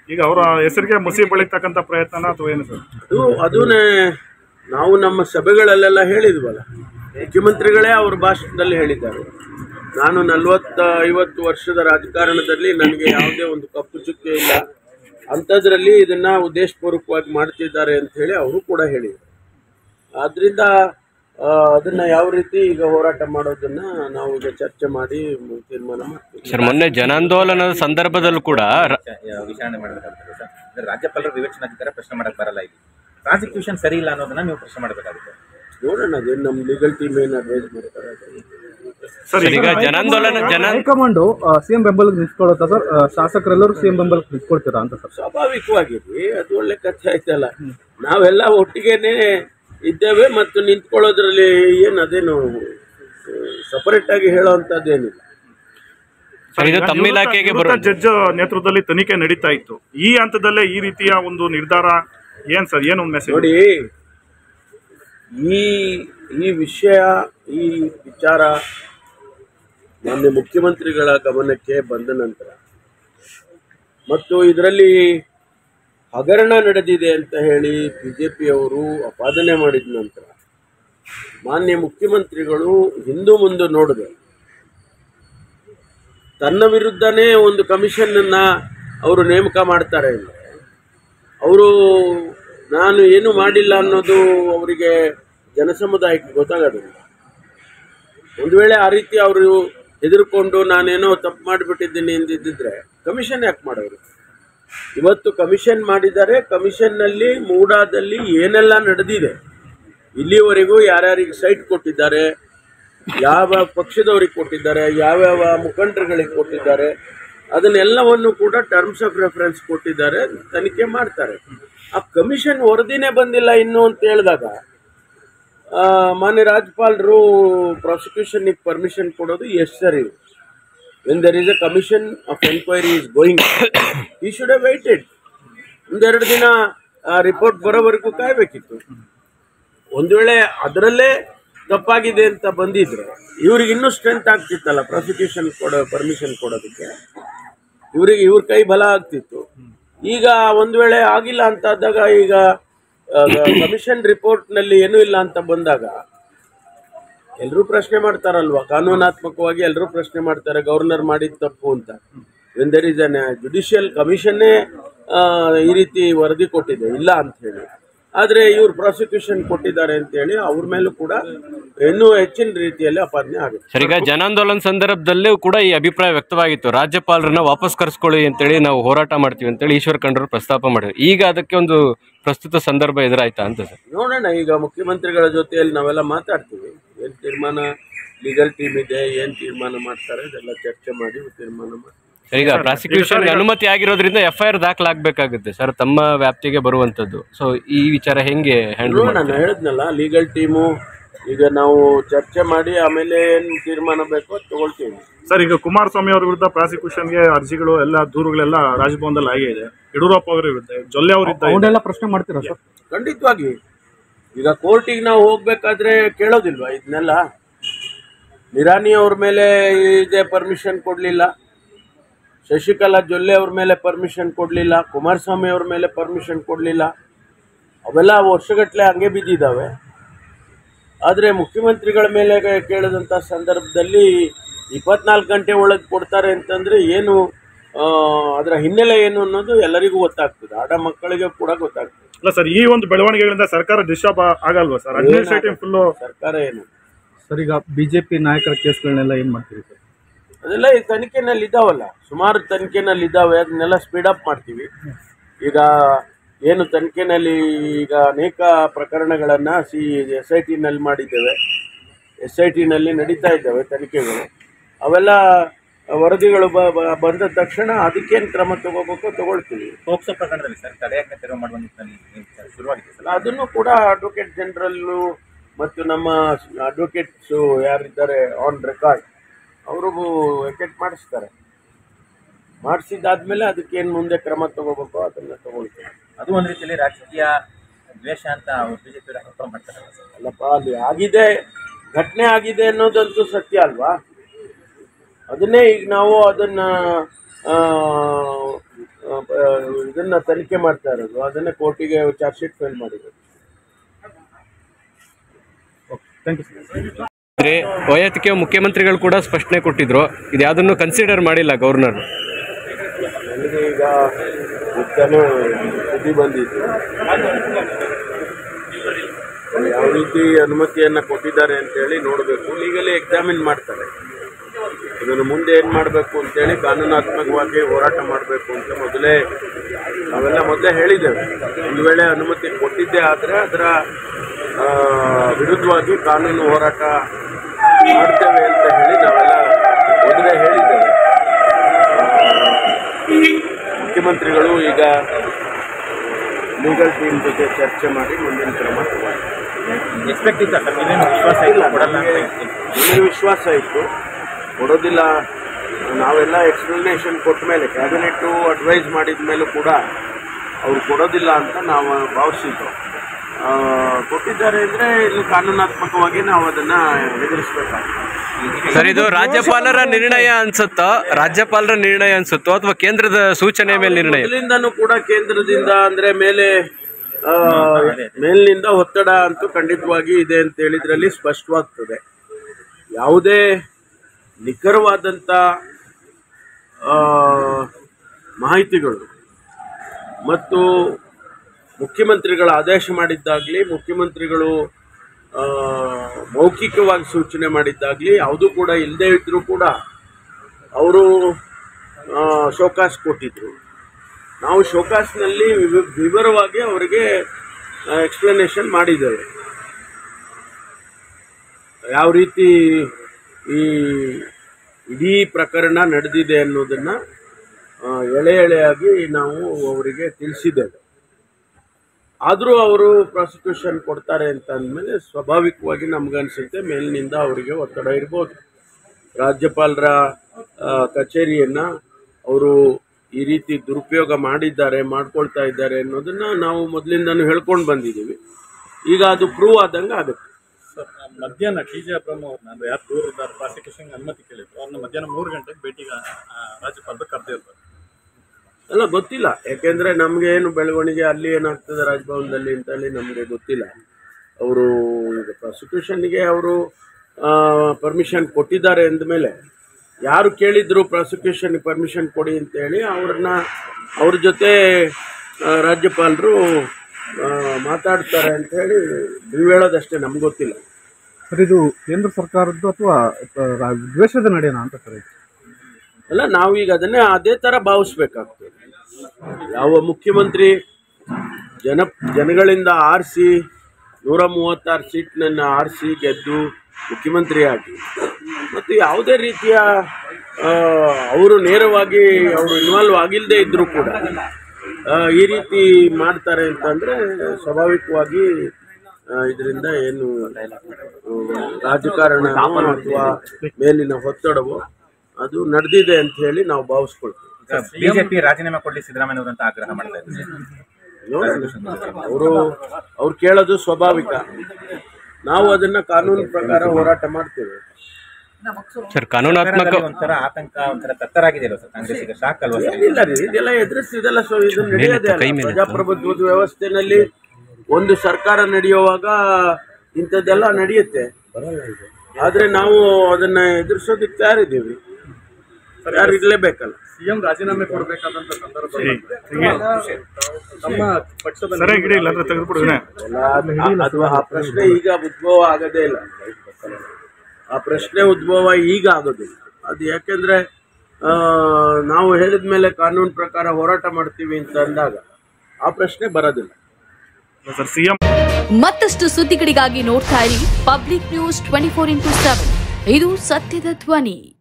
ಈಗ ಅವರ ಹೆಸರಿಗೆ ಮುಸಿ ಬೆಳೀತಕ್ಕಂಥ ಪ್ರಯತ್ನ ಅಥವಾ ಏನು ಸರ್ ಅದು ಅದನ್ನೇ ನಾವು ನಮ್ಮ ಸಭೆಗಳಲ್ಲೆಲ್ಲ ಹೇಳಿದ್ವಲ್ಲ ಮುಖ್ಯಮಂತ್ರಿಗಳೇ ಅವ್ರ ಭಾಷಣದಲ್ಲಿ ಹೇಳಿದ್ದಾರೆ ನಾನು ನಲವತ್ತ ಐವತ್ತು ವರ್ಷದ ರಾಜಕಾರಣದಲ್ಲಿ ನನಗೆ ಯಾವುದೇ ಒಂದು ಕಪ್ಪು ಚುಕ್ಕೆ ಇಲ್ಲ ಅಂಥದ್ರಲ್ಲಿ ಇದನ್ನ ಉದ್ದೇಶಪೂರ್ವಕವಾಗಿ ಮಾಡ್ತಿದ್ದಾರೆ ಅಂತ ಹೇಳಿ ಅವರು ಕೂಡ ಹೇಳಿದರು ಆದ್ರಿಂದ ಆ, ಅದನ್ನ ಯಾವ ರೀತಿ ಈಗ ಹೋರಾಟ ಮಾಡೋದನ್ನ ನಾವು ಈಗ ಚರ್ಚೆ ಮಾಡಿ ತೀರ್ಮಾನ ಮಾಡ್ತೀವಿ ಸರ್ ಮೊನ್ನೆ ಜನಾಂದೋಲನದ ಸಂದರ್ಭದಲ್ಲೂ ಕೂಡ ರ- ಯ- ವಿಚಾರಣೆ ಮಾಡಬೇಕಾಗ್ತದೆ ಸರ್ ಅಂದ್ರೆ ರಾಜ್ಯಪಾಲರ ವಿವೇಚನಾಧಿಕಾರ ಪ್ರಶ್ನೆ ಮಾಡಕ್ ಬರಲ್ಲ ಇಲ್ಲಿ ಪ್ರಾಸಿಕ್ಯೂಷನ್ ಸರಿ ಇಲ್ಲ ಅನ್ನೋದನ್ನ ನೀವು ಪ್ರಶ್ನೆ ಮಾಡಬೇಕಾಗುತ್ತೆ ನೋಡೋಣ ಅದೇನು ನಮ್ಮ ಲೀಗಲ್ ಟೀಮ್ ಏನು ಅಡ್ವೈಸ್ ಮಾಡ್ತಾರೆ ಅದು. ಸರ್ ಸರ್ ಈಗ ಜನಾಂದೋಲನ ಜನ ಹೈಕಮಾಂಡ್ ಸಿಎಂ ಬೆಂಬಲಕ್ಕೆ ನಿಂತ್ಕೊಳ್ಳುತ್ತಾ ಸರ್ ಆ, ಶಾಸಕರೆಲ್ಲರೂ ಸಿಎಂ ಬೆಂಬಲಕ್ಕೆ ನಿಂತ್ಕೊಳ್ತೀರಾ ಅಂತ ಸರ್ ಸ್ವಾಭಾವಿಕವಾಗಿ ಅದು ಒಳ್ಳೆ ಕಥೆ ಆಯ್ತಲ್ಲ ನಾವೆಲ್ಲ ಒಟ್ಟಿಗೆನೆ ಇದ್ದೇವೆ ಮತ್ತು ನಿಂತ್ಕೊಳ್ಳೋದ್ರಲ್ಲಿ ಏನು ಅದೇನು ಸಪರೇಟ್ ಆಗಿ ಹೇಳೋವಂಥದ್ದೇನಿಲ್ಲ ಸರ್ ಇದು ತಮ್ಮ ಇಲಾಖೆಗೆ ಬರೋ ಜಡ್ಜ್ ನೇತೃತ್ವದಲ್ಲಿ ತನಿಖೆ ನಡೀತಾ ಇತ್ತು ಈ ಹಂತದಲ್ಲೇ ಈ ರೀತಿಯ ಒಂದು ನಿರ್ಧಾರ ಏನ್ ಸರ್ ಏನು ಮೆಸೇಜ್ ನೋಡಿ ಈ ಈ ವಿಷಯ ಈ ವಿಚಾರ ಮಾನ್ಯ ಮುಖ್ಯಮಂತ್ರಿಗಳ ಗಮನಕ್ಕೆ ಬಂದ ನಂತರ ಮತ್ತು ಇದರಲ್ಲಿ ಹಗರಣ ನಡೆದಿದೆ ಅಂತ ಹೇಳಿ ಬಿ ಜೆ ಪಿಯವರು ಅಪಾದನೆ ಮಾಡಿದ ನಂತರ ಮಾನ್ಯ ಮುಖ್ಯಮಂತ್ರಿಗಳು ಹಿಂದು ಮುಂದೆ ನೋಡಿದೆ ತನ್ನ ವಿರುದ್ಧನೇ ಒಂದು ಕಮಿಷನನ್ನು ಅವರು ನೇಮಕ ಮಾಡ್ತಾರೆ ಅಂದರೆ ಅವರು ನಾನು ಏನು ಮಾಡಿಲ್ಲ ಅನ್ನೋದು ಅವರಿಗೆ ಜನಸಮುದಾಯಕ್ಕೆ ಗೊತ್ತಾಗೋದಿಲ್ಲ ಒಂದು ವೇಳೆ ಆ ರೀತಿ ಅವರು ಹೆದರ್ಕೊಂಡು ನಾನೇನೋ ತಪ್ಪು ಮಾಡಿಬಿಟ್ಟಿದ್ದೀನಿ ಎಂದಿದ್ದಿದ್ರೆ ಕಮಿಷನ್ ಯಾಕೆ ಮಾಡೋರು ಇವತ್ತು ಕಮಿಷನ್ ಮಾಡಿದ್ದಾರೆ ಕಮಿಷನ್ನಲ್ಲಿ ಮೂಡಾದಲ್ಲಿ ಏನೆಲ್ಲ ನಡೆದಿದೆ ಇಲ್ಲಿವರೆಗೂ ಯಾರ್ಯಾರಿಗೆ ಸೈಟ್ ಕೊಟ್ಟಿದ್ದಾರೆ ಯಾವ ಪಕ್ಷದವರಿಗೆ ಕೊಟ್ಟಿದ್ದಾರೆ ಯಾವ್ಯಾವ ಮುಖಂಡರುಗಳಿಗೆ ಕೊಟ್ಟಿದ್ದಾರೆ ಅದನ್ನೆಲ್ಲವನ್ನು ಕೂಡ ಟರ್ಮ್ಸ್ ಆಫ್ ರೆಫರೆನ್ಸ್ ಕೊಟ್ಟಿದ್ದಾರೆ ತನಿಖೆ ಮಾಡ್ತಾರೆ ಆ ಕಮಿಷನ್ ವರದಿನೇ ಬಂದಿಲ್ಲ ಇನ್ನು ಅಂತ ಹೇಳಿದಾಗ ಆ, ಮಾನ್ಯ ರಾಜ್ಯಪಾಲರು ಪ್ರಾಸಿಕ್ಯೂಷನ್ಗೆ ಪರ್ಮಿಷನ್ ಕೊಡೋದು ಎಷ್ಟು ಸರಿ when there is a commission of enquiry is going he should have waited ಒಂದೆರಡು ದಿನ ರಿಪೋರ್ಟ್ ಬರೋವರೆಗೂ ಕಾಯಬೇಕಿತ್ತು ಒಂದು ವೇಳೆ ಅದರಲ್ಲೇ ತಪ್ಪಾಗಿದೆ ಅಂತ ಬಂದಿದ್ರೆ ಇವ್ರಿಗೆ ಇನ್ನೂ ಸ್ಟ್ರೆಂತ್ ಆಗ್ತಿತ್ತಲ್ಲ ಪ್ರಾಸಿಕ್ಯೂಷನ್ ಕೊಡೋ ಪರ್ಮಿಷನ್ ಕೊಡೋದಕ್ಕೆ ಇವರಿಗೆ ಇವ್ರ ಕೈ ಬಲ ಆಗ್ತಿತ್ತು ಈಗ ಒಂದು ವೇಳೆ ಆಗಿಲ್ಲ ಅಂತ ಆದಾಗ ಈಗ ಕಮಿಷನ್ ರಿಪೋರ್ಟ್ನಲ್ಲಿ ಏನೂ ಇಲ್ಲ ಅಂತ ಬಂದಾಗ ಎಲ್ಲರೂ ಪ್ರಶ್ನೆ ಮಾಡ್ತಾರಲ್ವಾ ಕಾನೂನಾತ್ಮಕವಾಗಿ ಎಲ್ಲರೂ ಪ್ರಶ್ನೆ ಮಾಡ್ತಾರೆ ಗವರ್ನರ್ ಮಾಡಿದ ತಪ್ಪು ಅಂತ when there is an judicial ಕಮಿಷನ್ನೇ ಈ ರೀತಿ ವರದಿ ಕೊಟ್ಟಿದೆ ಇಲ್ಲ ಅಂತ ಹೇಳಿ ಆದರೆ ಇವ್ರು ಪ್ರಾಸಿಕ್ಯೂಷನ್ ಕೊಟ್ಟಿದ್ದಾರೆ ಅಂತ ಹೇಳಿ ಅವ್ರ ಮೇಲೂ ಕೂಡ ಇನ್ನೂ ಹೆಚ್ಚಿನ ರೀತಿಯಲ್ಲಿ ಅಪಾದನೆ ಆಗುತ್ತೆ ಸರ್ ಈಗ ಜನಾಂದೋಲನ ಸಂದರ್ಭದಲ್ಲೂ ಕೂಡ ಈ ಅಭಿಪ್ರಾಯ ವ್ಯಕ್ತವಾಗಿತ್ತು ರಾಜ್ಯಪಾಲರನ್ನ ವಾಪಸ್ ಕರ್ಸ್ಕೊಳ್ಳಿ ಅಂತೇಳಿ ನಾವು ಹೋರಾಟ ಮಾಡ್ತೀವಿ ಅಂತೇಳಿ ಈಶ್ವರ್ ಖಂಡ್ರು ಪ್ರಸ್ತಾಪ ಮಾಡಿದ್ರು ಈಗ ಅದಕ್ಕೆ ಒಂದು ಪ್ರಸ್ತುತ ಸಂದರ್ಭ ಎದುರಾಯ್ತಾ ಅಂತ ಸರ್ ನೋಡೋಣ ಈಗ ಮುಖ್ಯಮಂತ್ರಿಗಳ ಜೊತೆಯಲ್ಲಿ ನಾವೆಲ್ಲ ಮಾತಾಡ್ತೀವಿ ಏನು ತೀರ್ಮಾನ ಲೀಗಲ್ ಟೀಮ್ ಇದೆ ಏನು ತೀರ್ಮಾನ ಮಾಡ್ತಾರೆ ಇದೆಲ್ಲ ಚರ್ಚೆ ಮಾಡಿ ತೀರ್ಮಾನ ಮಾಡಿ ಸರ್ ಈಗ ಪ್ರಾಸಿಕ್ಯೂಷನ್ ಅನುಮತಿ ಆಗಿರೋದ್ರಿಂದ ಎಫ್ ಐ ಆರ್ ದಾಖಲಾಗಬೇಕಾಗುತ್ತೆ ಸರ್ ತಮ್ಮ ವ್ಯಾಪ್ತಿಗೆ ಬರುವಂತದ್ದು ಸೊ ಈ ವಿಚಾರ ಹೆಂಗೆ ಹ್ಯಾಂಡಲ್ ನೋಡೋಣ ನಾನು ಹೇಳಿದ್ನಲ್ಲ ಲೀಗಲ್ ಟೀಮು ಈಗ ನಾವು ಚರ್ಚೆ ಮಾಡಿ ಆಮೇಲೆ ಏನು ತೀರ್ಮಾನ ಬೇಕೋ ಅದು ತಗೊಳ್ತೀವಿ ಸರ್ ಈಗ ಕುಮಾರಸ್ವಾಮಿ ಅವರ ವಿರುದ್ಧ ಪ್ರಾಸಿಕ್ಯೂಷನ್ಗೆ ಅರ್ಜಿಗಳು ಎಲ್ಲ ದೂರುಗಳೆಲ್ಲ ರಾಜಭವನದಲ್ಲಿ ಆಗಿದೆ ಯಡಿಯೂರಪ್ಪ ಅವರ ವಿರುದ್ಧ ಜೊಲ್ಲೆ ಅವರಿದ್ದ ಅವನ್ನೆಲ್ಲ ಪ್ರಶ್ನೆ ಮಾಡ್ತೀರಾ ಸರ್ ಖಂಡಿತವಾಗಿ ಈಗ ಕೋರ್ಟಿಗೆ ನಾವು ಹೋಗ್ಬೇಕಾದ್ರೆ ಕೇಳೋದಿಲ್ವಾ ಇದನ್ನೆಲ್ಲ ನಿರಾನಿ ಅವ್ರ ಮೇಲೆ ಇದೆ ಪರ್ಮಿಷನ್ ಕೊಡಲಿಲ್ಲ ಶಶಿಕಲಾ ಜೊಲ್ಲೆ ಅವ್ರ ಮೇಲೆ ಪರ್ಮಿಷನ್ ಕೊಡಲಿಲ್ಲ ಕುಮಾರಸ್ವಾಮಿ ಅವ್ರ ಮೇಲೆ ಪರ್ಮಿಷನ್ ಕೊಡಲಿಲ್ಲ ಅವೆಲ್ಲ ವರ್ಷಗಟ್ಟಲೆ ಹಂಗೆ ಬಿದ್ದಿದ್ದಾವೆ ಆದರೆ ಮುಖ್ಯಮಂತ್ರಿಗಳ ಮೇಲೆ ಕೇಳಿದಂಥ ಸಂದರ್ಭದಲ್ಲಿ ಇಪ್ಪತ್ನಾಲ್ಕು ಗಂಟೆ ಒಳಗೆ ಕೊಡ್ತಾರೆ ಅಂತಂದರೆ ಏನು ಆ, ಅದರ ಹಿನ್ನೆಲೆ ಏನು ಅನ್ನೋದು ಎಲ್ಲರಿಗೂ ಗೊತ್ತಾಗ್ತದೆ ಆಡ ಮಕ್ಕಳಿಗೆ ಕೂಡ ಗೊತ್ತಾಗ್ತದೆ ಅಲ್ಲ ಸರ್ ಈ ಒಂದು ಬೆಳವಣಿಗೆಗಳಿಂದ ಸರ್ಕಾರ ಡಿಸ್ಟರ್ಬ್ ಆಗಲ್ವಾ ಸರ್ ಅಡ್ಮಿನಿಸ್ಟ್ರೇಟಿವ್ ಫುಲ್ಲು ಸರ್ಕಾರ ಏನು ಸರ್ ಈಗ ಬಿಜೆಪಿ ನಾಯಕರ ಕೇಸ್ಗಳನ್ನೆಲ್ಲ ಏನ್ ಮಾಡ್ತೀರಿ ಸರ್ ಅದೆಲ್ಲ ಈ ತನಿಖೆನಲ್ಲಿ ಇದಾವಲ್ಲ ಸುಮಾರು ತನಿಖೆನಲ್ಲಿ ಇದ್ದಾವೆ ಅದನ್ನೆಲ್ಲ ಸ್ಪೀಡ್ ಅಪ್ ಮಾಡ್ತೀವಿ ಈಗ ಏನು ತನಿಖೆನಲ್ಲಿ ಈಗ ಅನೇಕ ಪ್ರಕರಣಗಳನ್ನು ಸಿ ಎಸ್ ಐ ಟಿನಲ್ಲಿ ಮಾಡಿದ್ದೇವೆ ಎಸ್ ಐ ಟಿನಲ್ಲಿ ನಡೀತಾ ಇದ್ದಾವೆ ತನಿಖೆಗಳು ಅವೆಲ್ಲ ವರದಿಗಳು ಬ ಬ- ಬಂದ ತಕ್ಷಣ ಅದಕ್ಕೇನು ಕ್ರಮ ತಗೋಬೇಕೋ ತಗೊಳ್ತೀವಿ ಪೋಕ್ಸೋ ಪ್ರಕರಣದಲ್ಲಿ ಸರ್ ತಡೆಯಾಜ್ಞೆ ತೆರವು ಮಾಡುವ ನಿಟ್ಟಿನಲ್ಲಿ ಏನ್ ಶುರುವಾಗಿದೆ ಸರ್ ಅಲ್ಲ, ಅದನ್ನು ಕೂಡ ಅಡ್ವೊಕೇಟ್ ಜನರಲ್ಲು ಮತ್ತು ನಮ್ಮ ಅಡ್ವೊಕೇಟ್ಸು ಯಾರಿದ್ದಾರೆ ಆನ್ ರೆಕಾರ್ಡ್ ಅವ್ರಿಗೂ ವೆಕೆಟ್ ಮಾಡಿಸ್ತಾರೆ ಮಾಡಿಸಿದಾದ್ಮೇಲೆ ಅದಕ್ಕೇನು ಮುಂದೆ ಕ್ರಮ ತಗೋಬೇಕೋ ಅದನ್ನು ತಗೊಳ್ತೀವಿ ಅದು ಒಂದ್ ರೀತಿಯಲ್ಲಿ ರಾಜಕೀಯ ದ್ವೇಷ ಅಂತ ಬಿಜೆಪಿ ಆರೋಪ ಮಾಡ್ತಾರಲ್ಲ ಸರ್ ಅಲ್ಲಪ್ಪ ಅಲ್ಲಿ ಆಗಿದೆ ಘಟನೆ ಆಗಿದೆ ಅನ್ನೋದಂತೂ ಸತ್ಯ ಅಲ್ವಾ ಅದನ್ನೇ ಈಗ ನಾವು ಅದನ್ನ ಆ, ಆ, ಇದನ್ನ ತನಿಖೆ ಮಾಡ್ತಾ ಇರೋದು ಅದನ್ನೇ ಕೋರ್ಟಿಗೆ ಚಾರ್ಜ್ ಶೀಟ್ ಫೈಲ್ ಮಾಡಿರೋದು ಥ್ಯಾಂಕ್ ಯು ಸರ್ ಅಂದ್ರೆ ವೈಯಕ್ತಿಕ ಮುಖ್ಯಮಂತ್ರಿಗಳು ಕೂಡ ಸ್ಪಷ್ಟನೆ ಕೊಟ್ಟಿದ್ರು ಇದು ಯಾವುದನ್ನು ಕನ್ಸಿಡರ್ ಮಾಡಿಲ್ಲ ಗವರ್ನರ್ ನನಗೆ ಈಗ ಉತ್ತನೇ ಸುದ್ದಿ ಬಂದಿತ್ತು ಯಾವ ರೀತಿ ಅನುಮತಿಯನ್ನ ಕೊಟ್ಟಿದ್ದಾರೆ ಅಂತೇಳಿ ನೋಡಬೇಕು ಲೀಗಲಿ ಎಕ್ಸಾಮಿನ್ ಮಾಡ್ತಾರೆ ಇದನ್ನು ಮುಂದೆ ಏನು ಮಾಡಬೇಕು ಅಂತೇಳಿ ಕಾನೂನಾತ್ಮಕವಾಗಿ ಹೋರಾಟ ಮಾಡಬೇಕು ಅಂತ ಮೊದಲೇ ನಾವೆಲ್ಲ ಮೊದಲೇ ಹೇಳಿದ್ದೇವೆ ಒಂದು ವೇಳೆ ಅನುಮತಿ ಕೊಟ್ಟಿದ್ದೇ ಆದರೆ ಅದರ ಆ, ವಿರುದ್ಧವಾಗಿ ಕಾನೂನು ಹೋರಾಟ ಮಾಡ್ತೇವೆ ಅಂತ ಹೇಳಿ ನಾವೆಲ್ಲ ಮೊದಲೇ ಹೇಳಿದ್ದೇವೆ ಮುಖ್ಯಮಂತ್ರಿಗಳು ಈಗ ಲೀಗಲ್ ಟೀಮ್ ಜೊತೆ ಚರ್ಚೆ ಮಾಡಿ ಮುಂದಿನ ಕ್ರಮ ತಗೊಳ್ತಾರೆ ಎಕ್ಸ್ಪೆಕ್ಟ್ ಇತ್ತ ಸರ್ ನೀವೇನು ವಿಶ್ವಾಸ ಇಲ್ಲ ಕೊಡಲ್ಲ ಅಂತ ನನಗೆ ವಿಶ್ವಾಸ ಇತ್ತು ಕೊಡೋದಿಲ್ಲ ನಾವೆಲ್ಲ ಎಕ್ಸ್ಪ್ಲನೇಷನ್ ಕೊಟ್ಟ ಮೇಲೆ ಕ್ಯಾಬಿನೆಟ್ಟು ಅಡ್ವೈಸ್ ಮಾಡಿದ ಮೇಲೂ ಕೂಡ ಅವ್ರು ಕೊಡೋದಿಲ್ಲ ಅಂತ ನಾವು ಭಾವಿಸಿದ್ದು ಆ, ಕೊಟ್ಟಿದ್ದಾರೆ ಅಂದರೆ ಇಲ್ಲಿ ಕಾನೂನಾತ್ಮಕವಾಗಿ ನಾವು ಅದನ್ನು ಎದುರಿಸಬೇಕಾಗ್ತದೆ ಸರ್ ಇದು ರಾಜ್ಯಪಾಲರ ನಿರ್ಣಯ ಅನ್ಸುತ್ತೋ ರಾಜ್ಯಪಾಲರ ನಿರ್ಣಯ ಅನ್ಸುತ್ತೋ ಅಥವಾ ಕೇಂದ್ರದ ಸೂಚನೆ ಮೇಲೆ ನಿರ್ಣಯ ಮೊದಲಿಂದನೂ ಕೂಡ ಕೇಂದ್ರದಿಂದ ಅಂದ್ರೆ ಮೇಲೆ ಆ, ಮೇಲಿನಿಂದ ಒತ್ತಡ ಅಂತೂ ಖಂಡಿತವಾಗಿ ಇದೆ ಅಂತ ಹೇಳಿದ್ರಲ್ಲಿ ಸ್ಪಷ್ಟವಾಗ್ತದೆ ಯಾವುದೇ ನಿಖರವಾದಂಥ ಆ, ಮಾಹಿತಿಗಳು ಮತ್ತು ಮುಖ್ಯಮಂತ್ರಿಗಳ ಆದೇಶ ಮಾಡಿದ್ದಾಗಲಿ ಮುಖ್ಯಮಂತ್ರಿಗಳು ಆ, ಮೌಖಿಕವಾಗಿ ಸೂಚನೆ ಮಾಡಿದ್ದಾಗಲಿ ಯಾವುದೂ ಕೂಡ ಇಲ್ಲದೇ ಇದ್ದರೂ ಕೂಡ ಅವರು ಶೋಕಾಸ್ ಕೊಟ್ಟಿದ್ರು ನಾವು ಶೋಕಾಸ್ನಲ್ಲಿ ವಿವ- ವಿವರವಾಗಿ ಅವರಿಗೆ ಎಕ್ಸ್ಪ್ಲನೇಷನ್ ಮಾಡಿದ್ದೇವೆ ಯಾವ ರೀತಿ ಈ ಇಡೀ ಪ್ರಕರಣ ನಡೆದಿದೆ ಅನ್ನೋದನ್ನು ಎಳೆ ಎಳೆಯಾಗಿ ನಾವು ಅವರಿಗೆ ತಿಳಿಸಿದ್ದೇವೆ ಆದರೂ ಅವರು ಪ್ರಾಸಿಕ್ಯೂಷನ್ ಕೊಡ್ತಾರೆ ಅಂತ ಅಂದಮೇಲೆ ಸ್ವಾಭಾವಿಕವಾಗಿ ನಮಗನ್ಸುತ್ತೆ ಮೇಲಿನಿಂದ ಅವರಿಗೆ ಒತ್ತಡ ಇರ್ಬೋದು ರಾಜ್ಯಪಾಲರ ಆ, ಕಚೇರಿಯನ್ನ ಅವರು ಈ ರೀತಿ ದುರುಪಯೋಗ ಮಾಡಿದ್ದಾರೆ ಮಾಡ್ಕೊಳ್ತಾ ಇದ್ದಾರೆ ಅನ್ನೋದನ್ನ ನಾವು ಮೊದಲಿಂದನೂ ಹೇಳ್ಕೊಂಡು ಬಂದಿದ್ದೀವಿ ಈಗ ಅದು ಪ್ರೂವ್ ಆದಂಗೆ ಆಗುತ್ತೆ ಸರ್ ಮಧ್ಯಾಹ್ನ ಟಿ ಜೆ ಅಬ್ರಹ್ಮ ಅವ್ರನ್ನ ಅಂದ್ರೆ ಯಾರು ದೂರ ಇದ್ದಾರೆ ಪ್ರಾಸಿಕ್ಯೂಷನ್ ಅನುಮತಿ ಕೇಳಿದ್ರು ಅವ್ರನ್ನ ಮಧ್ಯಾಹ್ನ ಮೂರು ಗಂಟೆಗೆ ಭೇಟಿಗೆ ಆ, ರಾಜ್ಯಪಾಲರು ಕರೆದಿರ್ತಾರೆ ಎಲ್ಲ ಗೊತ್ತಿಲ್ಲ ಯಾಕೆಂದ್ರೆ ನಮ್ಗೆ ಏನು ಬೆಳವಣಿಗೆ ಅಲ್ಲಿ ಏನಾಗ್ತದೆ ರಾಜಭವನದಲ್ಲಿ ಅಂತ ಹೇಳಿ ನಮಗೆ ಗೊತ್ತಿಲ್ಲ ಅವರು ಈಗ ಪ್ರಾಸಿಕ್ಯೂಷನ್ಗೆ ಅವರು ಪರ್ಮಿಷನ್ ಕೊಟ್ಟಿದ್ದಾರೆ ಅಂದಮೇಲೆ ಯಾರು ಕೇಳಿದ್ರು ಪ್ರಾಸಿಕ್ಯೂಷನ್ ಪರ್ಮಿಷನ್ ಕೊಡಿ ಅಂತೇಳಿ ಅವ್ರನ್ನ ಅವ್ರ ಜೊತೆ ಆ, ರಾಜ್ಯಪಾಲರು ಆ, ಮಾತಾಡ್ತಾರೆ ಅಂತ ಹೇಳಿ ನೀವು ಹೇಳೋದಷ್ಟೇ ನಮ್ಗೆ ಗೊತ್ತಿಲ್ಲ ಸರ್ ಇದು ಕೇಂದ್ರ ಸರ್ಕಾರದ್ದು ಅಥವಾ ದ್ವೇಷದ ನಡೆಯನ ಅಂತ ಸರ್ ಇದು ಅಲ್ಲ ನಾವೀಗ ಅದನ್ನೇ ಅದೇ ಥರ ಭಾವಿಸ್ಬೇಕಾಗ್ತದೆ ಯಾವ ಮುಖ್ಯಮಂತ್ರಿ ಜನ ಜನಗಳಿಂದ ಆರಿಸಿ ನೂರ ಮೂವತ್ತಾರು ಸೀಟ್ನನ್ನು ಆರಿಸಿ ಗೆದ್ದು ಮುಖ್ಯಮಂತ್ರಿಯಾಗಿ ಮತ್ತು ಯಾವುದೇ ರೀತಿಯ ಆ, ಅವರು ನೇರವಾಗಿ ಅವರು ಇನ್ವಾಲ್ವ್ ಆಗಿಲ್ಲದೆ ಇದ್ದರೂ ಕೂಡ ಆ, ಈ ರೀತಿ ಮಾಡ್ತಾರೆ ಅಂತಂದರೆ ಸ್ವಾಭಾವಿಕವಾಗಿ ಇದರಿಂದ ಏನು ಆ, ರಾಜಕಾರಣ ಅಥವಾ ಮೇಲಿನ ಒತ್ತಡವೋ ಅದು ನಡೆದಿದೆ ಅಂತ ಹೇಳಿ ನಾವು ಭಾವಿಸ್ಕೊಳ್ತೀವಿ ಬಿಜೆಪಿ ರಾಜೀನಾಮೆ ಕೊಡ್ಲಿ ಸಿದ್ದರಾಮಯ್ಯ ಅವರು ಅಂತ ಆಗ್ರಹ ಮಾಡ್ತಾ ಇದ್ದಾರೆ ಅವರು ಅವ್ರು ಕೇಳೋದು ಸ್ವಾಭಾವಿಕ ನಾವು ಅದನ್ನ ಕಾನೂನು ಪ್ರಕಾರ ಹೋರಾಟ ಮಾಡ್ತೇವೆ ಸರ್ ಕಾನೂನಾತ್ಮಕ ಸರ್ಕಾರದಲ್ಲಿ ಒಂಥರ ಆತಂಕ ಒಂಥರ ತತ್ತರಾಗಿದೆ ಸರ್ ಕಾಂಗ್ರೆಸ್ ಈಗ ಶಾಕ್ ಅಲ್ವಾ ಸರ್ ಇಲ್ಲ ರೀ ಇದೆಲ್ಲ ಎದುರಿಸಿ ಇದೆಲ್ಲ ಸೊ ಇದು ನಡೆಯೋದೇ ಕೈ ಅಲ್ಲ ಮೇಲೆ ಪ್ರಜಾಪ್ರಭುತ್ವದ ವ್ಯವಸ್ಥೆನಲ್ಲಿ ಒಂದು ಸರ್ಕಾರ ನಡೆಯುವಾಗ ಇಂಥದ್ದೆಲ್ಲ ನಡೆಯುತ್ತೆ ಆದ್ರೆ ನಾವು ಅದನ್ನ ಎದುರಿಸೋದಕ್ಕೆ ತಯಾರಿದ್ದೀವಿ ಯಾರು ಇರ್ಲೇಬೇಕಲ್ಲ ಸಿಎಂ ರಾಜೀನಾಮೆ ಕೊಡಬೇಕಾದಂತ ಸಂದರ್ಭ ನಮ್ಮ ಪಕ್ಷದ ಸರಿಯಾಗಿ ಇಲ್ಲ ಅಂದ್ರೆ ತೆಗೆದುಬಿಡುಗನೆ ಅಲ್ಲ, ಅದು ಆ ಪ್ರಶ್ನೆ ಈಗ ಉದ್ಭವ ಆಗದೇ ಇಲ್ಲ ಆ ಪ್ರಶ್ನೆ ಉದ್ಭವ ಈಗ ಆಗೋದಿಲ್ಲ ಅದು ಯಾಕೆಂದ್ರೆ ಆ, ನಾವು ಹೇಳಿದ ಮೇಲೆ ಕಾನೂನು ಪ್ರಕಾರ ಹೋರಾಟ ಮಾಡ್ತೀವಿ ಅಂತ ಅಂದಾಗ ಆ ಪ್ರಶ್ನೆ ಬರೋದಿಲ್ಲ ಸರ್ ಸಿಎಂ ಮತ್ತಷ್ಟು ಸುದ್ದಿಗಳಿಗಾಗಿ ನೋಡ್ತಾ ಇರಿ Public News twenty four into seven ಇದು ಸತ್ಯದ ಧ್ವನಿ